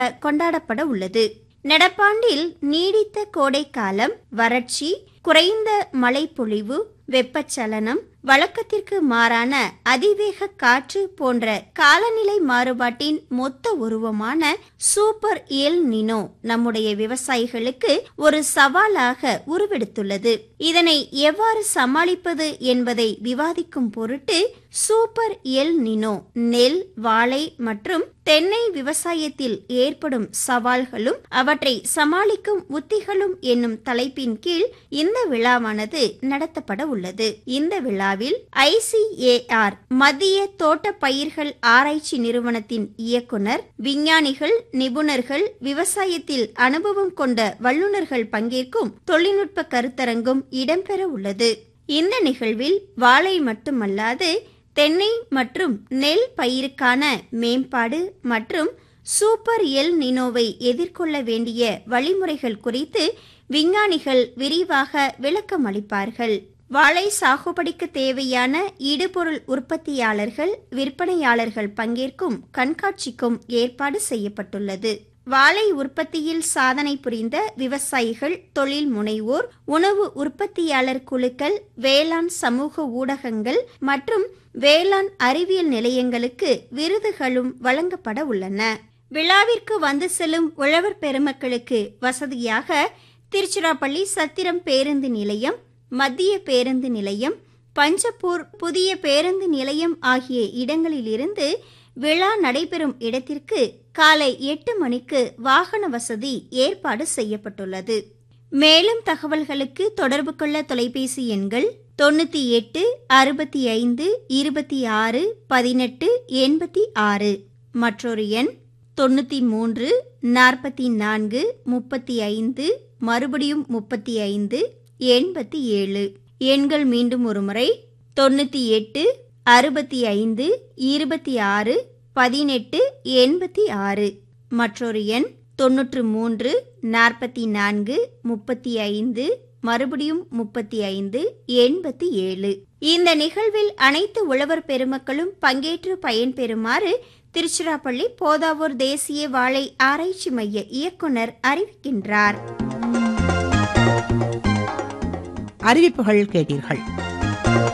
கொண்டாடப்பட உள்ளது நடப்பாண்டில் நீடித்த கோடைக்காலம் வறட்சி குறைந்த மழைப்பொழிவு வெப்பச்சலனம் வழக்கத்திற்கு மாறான அதிவேக காற்று போன்ற காலநிலை மாறுபாட்டின் மொத்த உருவமான சூப்பர் எல் நினோ நம்முடைய விவசாயிகளுக்கு ஒரு சவாலாக உருவெடுத்துள்ளது இதனை எவ்வாறு சமாளிப்பது என்பதை விவாதிக்கும் பொருட்டு சூப்பர் எல் நினோ நெல் வாழை மற்றும் தென்னை விவசாயத்தில் ஏற்படும் சவால்களும் அவற்றை சமாளிக்கும் உத்திகளும் என்னும் தலைப்பின் கீழ் இந்த விழாவானது நடத்தப்பட உள்ளது இந்த விழாவில் ஐசிஏஆர் மத்திய தோட்ட பயிர்கள் ஆராய்ச்சி நிறுவனத்தின் இயக்குனர் விஞ்ஞானிகள் நிபுணர்கள் விவசாயத்தில் அனுபவம் கொண்ட வல்லுநர்கள் பங்கேற்கும் தொழில்நுட்ப கருத்தரங்கும் இடம்பெற உள்ளது இந்த நிகழ்வில் வாழை மட்டுமல்லாது தென்னை மற்றும் நெல் பயிருக்கான மேம்பாடு மற்றும் சூப்பர் எல் நினோவை எதிர்கொள்ள வேண்டிய வழிமுறைகள் குறித்து விஞ்ஞானிகள் விரிவாக விளக்கம் அளிப்பார்கள் வாழை சாகுபடிக்கு தேவையான இடுபொருள் உற்பத்தியாளர்கள் விற்பனையாளர்கள் பங்கேற்கும் கண்காட்சிக்கும் ஏற்பாடு செய்யப்பட்டுள்ளது வாழை உற்பத்தியில் சாதனை புரிந்த விவசாயிகள் தொழில் முனைவோர் உணவு உற்பத்தியாளர் குழுக்கள் வேளாண் சமூக ஊடகங்கள் மற்றும் வேளாண் அறிவியல் நிலையங்களுக்கு விருதுகளும் வழங்கப்பட உள்ளன விழாவிற்கு வந்து செல்லும் உழவர் பெருமக்களுக்கு வசதியாக திருச்சிராப்பள்ளி சத்திரம் பேருந்து நிலையம் மத்திய பேருந்து நிலையம் பஞ்சப்பூர் புதிய பேருந்து நிலையம் ஆகிய இடங்களிலிருந்து விழா நடைபெறும் இடத்திற்கு காலை எட்டு மணிக்கு வாகன வசதி ஏற்பாடு செய்யப்பட்டுள்ளது மேலும் தகவல்களுக்கு தொடர்பு கொள்ள தொலைபேசி எண்கள் தொண்ணூற்றி எட்டு அறுபத்தி ஐந்து இருபத்தி ஆறு பதினெட்டு எண்பத்தி ஆறு மற்றொரு எண் தொண்ணூற்றி மூன்று நாற்பத்தி நான்கு முப்பத்தி ஐந்து மறுபடியும் முப்பத்தி ஐந்து எண்பத்தி ஏழு எண்கள் மீண்டும் ஒருமுறை தொண்ணூற்றி எட்டு அறுபத்தி ஐந்து இருபத்தி ஆறு பதினெட்டு எண்பத்தி ஆறு மற்றொரு எண் தொன்னூற்று மூன்று நாற்பத்தி நான்கு முப்பத்தி ஐந்து மறுபடியும் முப்பத்தி ஐந்து எண்பத்தி ஏழு இந்த நிகழ்வில் அனைத்து உழவர் பெருமக்களும் பங்கேற்று பயன்பெறுமாறு திருச்சிராப்பள்ளி போதாவூர் தேசிய வாழை ஆராய்ச்சி மைய இயக்குனர் அறிவிக்கின்றார் அறிவிப்புகள் கேட்டீர்கள்